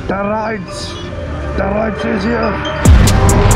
Steroids! Steroids is here!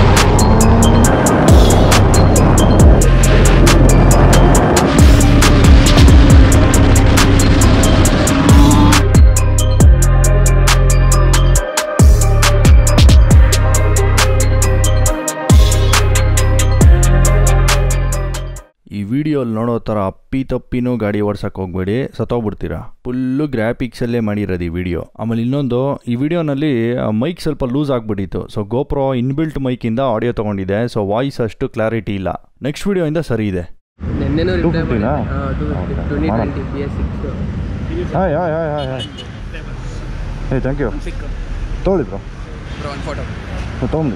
ಈ ವಿಡಿಯೋಲಿ ನೋಡೋ ಥರ ಅಪ್ಪಿ ತಪ್ಪಿನೂ ಗಾಡಿ ಓಡ್ಸಕ್ಕೆ ಹೋಗ್ಬೇಡಿ ಸತ್ತೋಗ್ಬಿಡ್ತೀರಾ ಫುಲ್ಲು ಗ್ರಾಫಿಕ್ಸಲ್ಲೇ ಮಾಡಿರೋದು ಈ ವಿಡಿಯೋ ಆಮೇಲೆ ಇನ್ನೊಂದು ಈ ವಿಡಿಯೋನಲ್ಲಿ ಮೈಕ್ ಸ್ವಲ್ಪ ಲೂಸ್ ಆಗಿಬಿಟ್ಟಿತ್ತು ಸೊ ಗೋಪ್ರೋ ಇನ್ಬಿಲ್ಟ್ ಮೈಕಿಂದ ಆಡಿಯೋ ತೊಗೊಂಡಿದೆ ಸೊ ವಾಯ್ಸ್ ಅಷ್ಟು ಕ್ಲಾರಿಟಿ ಇಲ್ಲ ನೆಕ್ಸ್ಟ್ ವಿಡಿಯೋಯಿಂದ ಸರಿ ಇದೆ ನಿನ್ನೆನೂ ರಿಪ್ಲೈ 250 ನಾ? ಟು Okay, ಟ್ವೆಂಟಿ ಮಾಡೋಣ. Twenty P S six hi hi hi hi hi hey thank you ತೊಗೊಳ್ಳಿ ಬ್ರೋ ಬ್ರೋ ಒಂದು ಫೋಟೋ ತೊಗೊಂಡು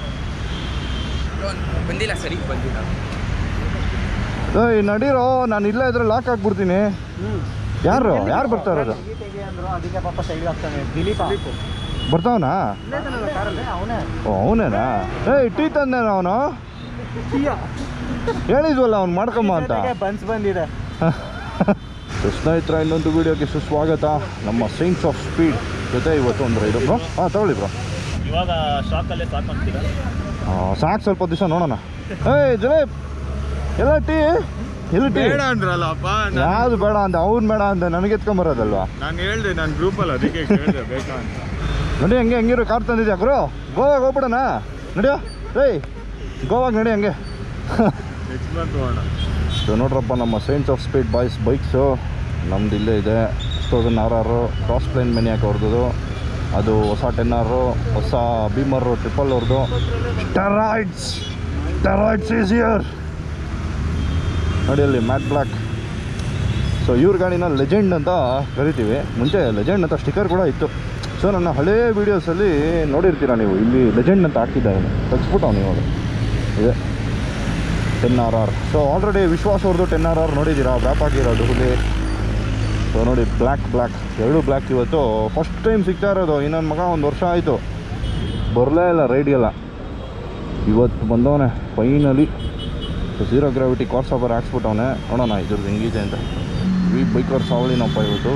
ಬಂದಿಲ್ಲ ಸರಿ ಬಂದಿಲ್ಲ ಏಯ್ ನಡೀರೋ ನಾನು ಇಲ್ಲೇ ಇದ್ರೆ ಲಾಕ್ ಹಾಕ್ಬಿಡ್ತೀನಿ ಯಾರು ಯಾರು ಬರ್ತಾ ಇರೋದು ಅದಕ್ಕೆ ಪಾಪ ಸೈಡ್ ಆಗ್ತಾನೆ ದಿಲೀಪ ಬರ್ತಾವನಾ ಅವನೇ ಓ ಅವನೇನಾ ಏಯ್ ಟೀ ತಂದೇನ ಅವನು ಹೇಳಿದ್ವಲ್ಲ ಅವ್ನು ಮಾಡ್ಕೊಂಬ ಅಂತ ಬನ್ಸ್ ಬಂದಿದೆ ಸೊ ಸ್ನೇಹಿತರ ಇನ್ನೊಂದು ವಿಡಿಯೋಗೆ ಸುಸ್ವಾಗತ ನಮ್ಮ ಸೈನ್ಸ್ ಆಫ್ ಸ್ಪೀಡ್ ಜೊತೆ ಇವತ್ತು ಒಂದು ರೈಡು ಬ್ರೋ ಹಾಂ ತಗೊಳ್ಳಿ ಬ್ರೋ ಇವಾಗ ಸ್ಟಾಕಲ್ಲೇ ಸ್ಟಾಕ್ ಮಾಡ್ತೀರಾ ಸಾಕು ಸ್ವಲ್ಪ ದಿವಸ ನೋಡೋಣ ಏಯ್ ಜಲೇಬ್ ಎಲ್ಲ ಟೀ ಎಲ್ಲಿ ಟೀ ಬೇಡ ಅಂದ್ರಲ್ಲಪ್ಪ ಯಾವ್ದು ಬೇಡ ಅಂದ ಅವ್ನು ಬೇಡ ಅಂದ ನನಗೆ ಎತ್ಕೊಂಬರೋದಲ್ವಾ ನಾನು ಹೇಳ್ದೆ ನಾನು ಗ್ರೂಪಲ್ಲಿ ಅದಕ್ಕೆ ಕೇಳಿದೆ ಬೇಕಾ ಅಂತ ನಡಿ ಹಂಗೆ ಹಂಗಿರೋ ಕಾರ್ ತಂದಿದ್ಯಾ ಗುರು ಗೋವಾಗ ಹೋಗ್ಬಿಡೋಣ ನಡಿಯೋ ಏಯ್ ಗೋವಾಗ ನಡಿ ಹಂಗೆ ನೆಕ್ಸ್ಟ್ ಮಂತ್ ಹೋಗೋಣ ಸೊ ನೋಡ್ರಪ್ಪ ನಮ್ಮ sense of speed boys bikes ನಮ್ದು ಇಲ್ಲೇ ಇದೆ ತೌಸಂಡ್ ಆರ್ ಆರು ಕ್ರಾಸ್ ಪ್ಲೇನ್ ಮೆನಿಯಾಕ್ ಅವ್ರದ್ದು ಅದು ಹೊಸ ಟೆನ್ ಆರು ಹೊಸ ಬೀಮರು ಟ್ರಿಪಲ್ ಅವ್ರದ್ದು ಸ್ಟೆರಾಯ್ಡ್ಸ್ ಸ್ಟೆರಾಯ್ಡ್ಸ್ ಈಸ್ ಇಯರ್ ನೋಡಿ ಅಲ್ಲಿ ಮ್ಯಾಟ್ ಬ್ಲ್ಯಾಕ್ ಸೊ ಇವ್ರ ಗಾಡಿನ ಲೆಜೆಂಡ್ ಅಂತ ಕರಿತೀವಿ ಮುಂಚೆ ಲೆಜೆಂಡ್ ಅಂತ ಸ್ಟಿಕ್ಕರ್ ಕೂಡ ಇತ್ತು ಸೊ ನನ್ನ ಹಳೇ ವೀಡಿಯೋಸಲ್ಲಿ ನೋಡಿರ್ತೀರ ನೀವು ಇಲ್ಲಿ ಲೆಜೆಂಡ್ ಅಂತ ಹಾಕಿದ್ದಾರೆ ತೆಗ್ಸ್ಬಿಟ್ಟು ಅವ್ನು ಇವಾಗ ಇದೆ ten R R so already Vishwas ಅವ್ರದ್ದು ಟೆನ್ ಆರ್ ಆರ್ ನೋಡಿದ್ದೀರಾ ವ್ಯಾಪ್ ಆಗಿರೋದು ಹುಲಿ ಸೊ ನೋಡಿ ಬ್ಲ್ಯಾಕ್ ಬ್ಲ್ಯಾಕ್ ಎರಡು ಬ್ಲ್ಯಾಕ್ ಇವತ್ತು ಫಸ್ಟ್ ಟೈಮ್ ಸಿಗ್ತಾ ಇರೋದು ಇನ್ನೊಂದು ಮಗ ಒಂದು ವರ್ಷ ಆಯಿತು ಬರಲೇ ಇಲ್ಲ ರೈಡ್ಗೆಲ್ಲ ಇವತ್ತು ಬಂದವನೆ finally zero gravity cars offer ಹಾಕ್ಸ್ಬಿಟ್ಟವನೆ ನೋಡೋಣ ಇದ್ರದ್ದು ಹೆಂಗಿದೆ ಅಂತ ವಿ ಬೈಕರ್ ಸಾವಳಿನಪ್ಪ ಇವತ್ತು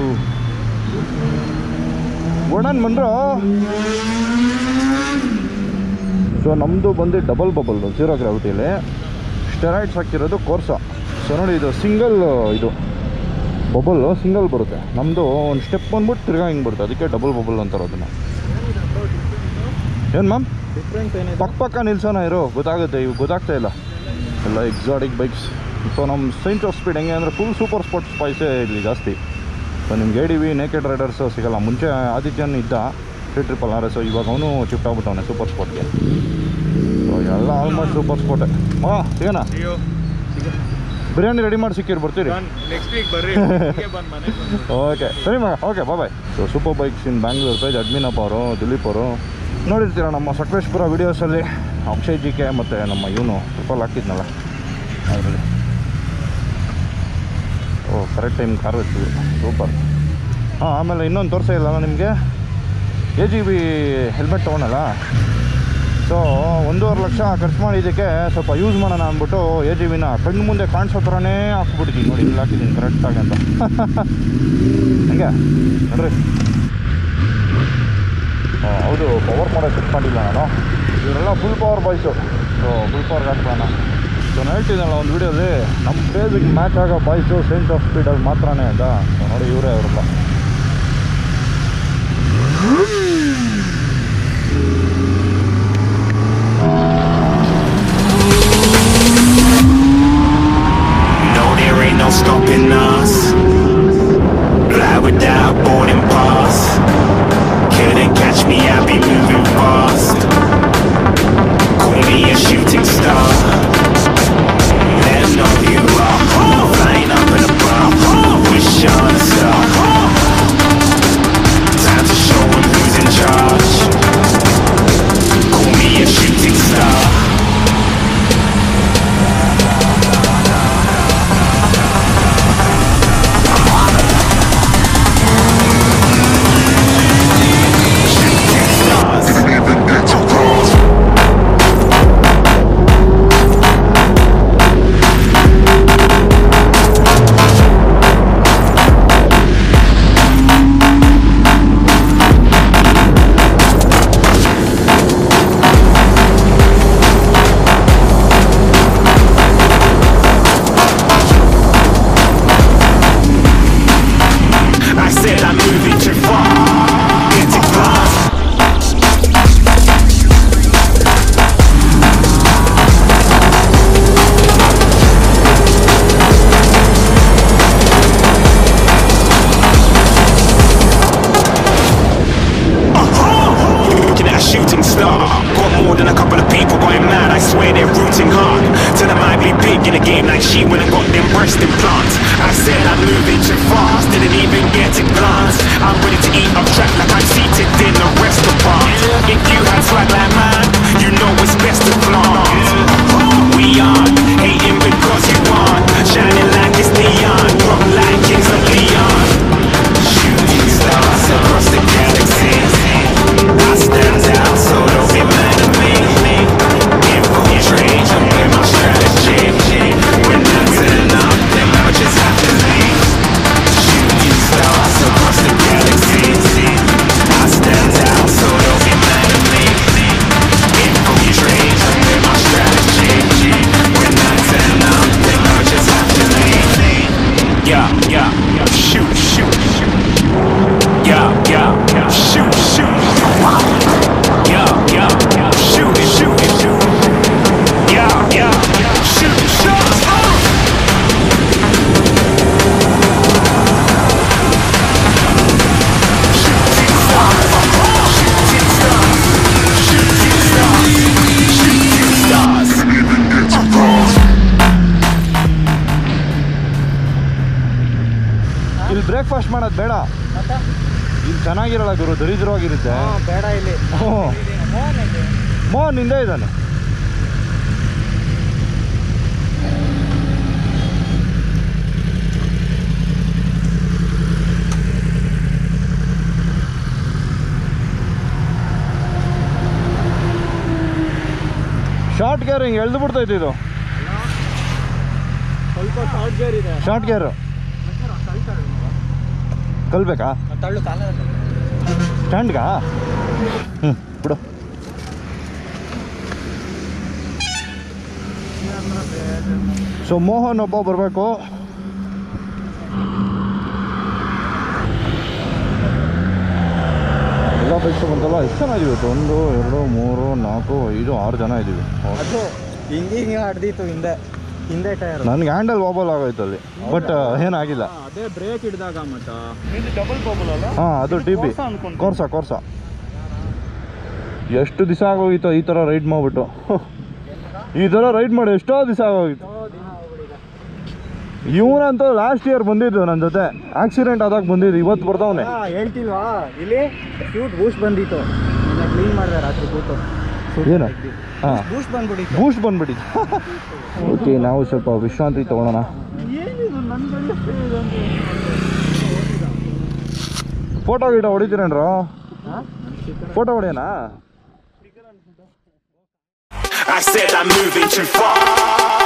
ಓಡನ್ ಬಂದ್ರು ಸೊ ನಮ್ಮದು ಬಂದು ಡಬಲ್ ಬಬಲ್ ಝೀರೋ ಗ್ರಾವಿಟಿಯಲ್ಲಿ ಸ್ಟೆರಾಯ್ಡ್ಸ್ ಹಾಕಿರೋದು ಕೋರ್ಸ ಸೊ ನೋಡಿ ಇದು ಸಿಂಗಲ್ ಇದು ಬಬಲ್ ಸಿಂಗಲ್ ಬರುತ್ತೆ ನಮ್ಮದು ಒಂದು ಸ್ಟೆಪ್ ಬಂದ್ಬಿಟ್ಟು ತಿರ್ಗಾ ಹಿಂಗೆ ಬರುತ್ತೆ ಅದಕ್ಕೆ ಡಬಲ್ ಬಬಲ್ ಅಂತಾರೆ ಅದನ್ನು ಏನು ಮ್ಯಾಮ್ ಡಿಫ್ರೆನ್ಸ್ ಏನಿದೆ ಪಕ್ಕ ಪಕ್ಕ ನಿಲ್ಸೋಣ ಇರೋ ಗೊತ್ತಾಗುತ್ತೆ ಇವು ಗೊತ್ತಾಗ್ತಾ ಇಲ್ಲ ಎಲ್ಲ ಎಕ್ಸಾಟಿಕ್ ಬೈಕ್ಸ್ ಸೊ ನಮ್ಮ ಸೈನ್ಸ್ ಆಫ್ ಸ್ಪೀಡ್ ಹೆಂಗೆ ಅಂದರೆ ಫುಲ್ ಸೂಪರ್ ಸ್ಪೋರ್ಟ್ಸ್ ಸ್ಪೈಸೇ ಇಲ್ಲಿ ಜಾಸ್ತಿ ಸೊ ನಿಮ್ಗೆ A D V naked riders ಸಿಗಲ್ಲ ಮುಂಚೆ ಆದಿತ್ಯನ್ ಇದ್ದ ತ್ರೀ ಟ್ರಿಪಲ್ ಆರ್ ಎಸ್ ಇವಾಗ ಅವನು ಶಿಫ್ಟ್ ಆಗ್ಬಿಟ್ಟವನೆ ಸೂಪರ್ ಸ್ಪೋರ್ಟ್ಗೆ ಸೊ ಎಲ್ಲ ಆಲ್ಮೋಸ್ಟ್ ಸೂಪರ್ ಸ್ಪೋರ್ಟೇ ಹಾಂ ಸಿಗೋಣ ಅಯ್ಯೋ ಬಿರಿಯಾನಿ ರೆಡಿ ಮಾಡಿ ಸಿಕ್ಕಿರ್ ಬರ್ತೀರಿ ನೆಕ್ಸ್ಟ್ ವೀಕ್ ಬರ್ರಿ ಹೀಗೆ ಬಂದು ಮನೆಗೆ ಬಂದು ಓಕೆ ಸರಿ ಮಗ okay bye so super bikes in Bangalore page ಅಡ್ಮಿನಪ್ಪ ಅವರು ದಿಲೀಪ್ ಅವರು ನೋಡಿರ್ತೀರ ನಮ್ಮ ಸಕಲೇಶ್ಪುರ ವೀಡಿಯೋಸಲ್ಲಿ ಅಕ್ಷಯ್ ಜಿ ಕೆ ಮತ್ತು ನಮ್ಮ ಇವನು ಟ್ರಿಪಲ್ ಹಾಕಿದ್ನಲ್ಲ ಅದರಲ್ಲಿ ಓ ಕರೆಕ್ಟ್ ಟೈಮ್ ಕಾರ್ ಇರ್ತೀವಿ ಸೂಪರ್ ಹಾಂ ಆಮೇಲೆ ಇನ್ನೊಂದು ತೋರಿಸೇ ಇಲ್ಲ ನಿಮಗೆ ಎ ಜಿ ಬಿ ಹೆಲ್ಮೆಟ್ ತೊಗೊಳಲ್ಲ ಸೊ ಒಂದೂವರೆ ಲಕ್ಷ ಖರ್ಚು ಮಾಡಿದ್ದಕ್ಕೆ ಸ್ವಲ್ಪ ಯೂಸ್ ಮಾಡೋಣ ಅಂದ್ಬಿಟ್ಟು ಎ ಜಿ ವಿನ ಕಣ್ಣು ಮುಂದೆ ಕಾಣಿಸೋ ಥರನೇ ಹಾಕ್ಬಿಟ್ಟಿದ್ದೀನಿ ನೋಡಿ ಇಲ್ಲಿ ಹಾಕಿದ್ದೀನಿ ಕರೆಕ್ಟಾಗಿ ಅಂತ ಹಂಗೆ ನೋಡ್ರಿ ಆ, ಹೌದು ಪವರ್ ಮಾಡೋ ಸೆಟ್ ಮಾಡಿಲ್ಲ ನಾನು ಇವರೆಲ್ಲ full power boys so full power ಹಾಕ್ಬೋಣ ಸೊ ನಾನು ಹೇಳ್ತಿದ್ದಲ್ಲ ಒಂದು ವೀಡಿಯೋಲಿ ನಮ್ಮ ಫೇಸಿಗೆ ಮ್ಯಾಚ್ ಆಗೋ ಬಾಯ್ಸು ಸೆನ್ಸ್ ಆಫ್ ಸ್ಪೀಡಲ್ಲಿ ಮಾತ್ರನೇ ಅಂತ ಸೊ ನೋಡಿ ಇವರೇ ಅವರೆಲ್ಲ No, there ain't no stopping us. Fly without boarding pass. Couldn't catch me, I'll be moving fast. Call me a shooting star. Let 'em know who you are. Flying up in a bar. Wish on a star. Time to show 'em who's in shooting star. Got more than a couple of people going mad, I swear they're rooting hard. Tell them I'd be big in a game like she went and got them breast implants. I said I'm moving too fast, didn't even get a glance. I'm ready to eat off track like I'm seated in a restaurant. If you had swag like mine, you know it's best to flaunt. We aren't hating because you aren't shining like it's neon, drop like kings of Leon. Shooting stars across the galaxy. I stand out, so don't be mad at me. Infiltrate, I'm with my strategy. When I turn up, then I just have to leave. Shooting stars across the galaxy. I stand out, so don't be mad at me. Infiltrate, I'm with my strategy. When I turn up, then I just have to leave. Yeah, yeah, yeah. Shoot, shoot, shoot. Yeah, yeah, yeah. Shoot, shoot. Yeah, yeah, yeah. Shoot, shoot, shoot. Yeah, yeah, yeah. Shoot, shoot. ಇಲ್ಲಿ breakfast ಮಾಡೋದು ಬೇಡ ಇಲ್ಲಿ ಚೆನ್ನಾಗಿರಲ್ಲ ಗುರು ದರಿದ್ರವಾಗಿರುತ್ತೆ ಬೇಡ ಇಲ್ಲಿ ಹ್ಞೂ ಮೋಹನ್ ಹಿಂದೆ ಇದ್ದಾನೆ ಶಾರ್ಟ್ ಗೇರ್ ಹಿಂಗೆ ಎಳ್ದು ಬಿಡ್ತೈತೆ ಇದು ಸ್ವಲ್ಪ ಶಾರ್ಟ್ ಗೇರ್ ಇದೆ ಶಾರ್ಟ್ ಗೇರು ಕಲ್ಬೇಕಾ ತಳ್ಳು ಕಾಲ ಸ್ಟ್ಯಾಂಡ್ಗಾ ಹ್ಞೂ ಬಿಡು ಸೊ ಮೋಹನ್ ಒಬ್ಬ ಬರಬೇಕು ಎಲ್ಲ ಬೈಕ್ಸ್ ಬಂತಲ್ಲ ಎಷ್ಟು ಜನ ಇದೀವಿ ಇವತ್ತು? ಒಂದು ಎರಡು ಮೂರು ನಾಲ್ಕು ಐದು ಆರು ಜನ ಇದ್ದೀವಿ ಅದು ಹಿಂಗೆ ಹಿಂಗೆ ಹೊಡೆದಿತ್ತು ಹಿಂದೆ ಹಿಂದೆ ಟೈರ್ ನನಗೆ ಹ್ಯಾಂಡಲ್ ವಾಬಲ್ ಆಗೋಯ್ತು ಅಲ್ಲಿ ಬಟ್ ಏನಾಗಿಲ್ಲ ಅದೇ ಬ್ರೇಕ್ ಹಿಡಿದಾಗ ಮತ್ತ ಡಬಲ್ ಬಬಲ್ ಅಲ್ಲ ಹಾಂ ಅದು ಟಿ ಬಿ ಕೋರ್ಸ ಅನ್ಕೊಂತೀನಿ. ಕೋರ್ಸ ಕೋರ್ಸ ಎಷ್ಟು ದಿವಸ ಆಗೋಗಿತ್ತು ಈ ಥರ ರೈಡ್ ಮಾಡಿಬಿಟ್ಟು ಈ ಥರ ರೈಡ್ ಮಾಡಿ ಎಷ್ಟೋ ದಿವಸ ಆಗೋಗಿತ್ತು ಇವನಂತೂ ಲಾಸ್ಟ್ ಇಯರ್ ಬಂದಿದ್ದು ನನ್ನ ಜೊತೆ ಆಕ್ಸಿಡೆಂಟ್ ಆದಾಗ ಬಂದಿದ್ದು ಇವತ್ತು ಬರ್ತಾವನೆ ಹಾ ಹೇಳ್ತಿಲ್ವಾ ಇಲ್ಲಿ ಶೂಟ್ ಬೂಸ್ಟ್ ಬಂದಿತ್ತು ಕ್ಲೀನ್ ಮಾಡಿದೆ ರಾತ್ರಿ ಕೂತು ಏನು ಹಾಂ ಬೂಸ್ಟ್ ಬಂದ್ಬಿಟ್ಟಿತ್ತು ಬೂಸ್ಟ್ ಬಂದ್ಬಿಟ್ಟಿತ್ತು ಓಕೆ ನಾವು ಸ್ವಲ್ಪ ವಿಶ್ರಾಂತಿ ತಗೊಳ್ಳೋಣ ಏನಿದು ನನ್ನ ಫೋಟೋ ಗೀಟ ಹೊಡಿತೀರೇನ್ರ ಫೋಟೋ ಹೊಡಿಯೋಣ I said I'm moving too far.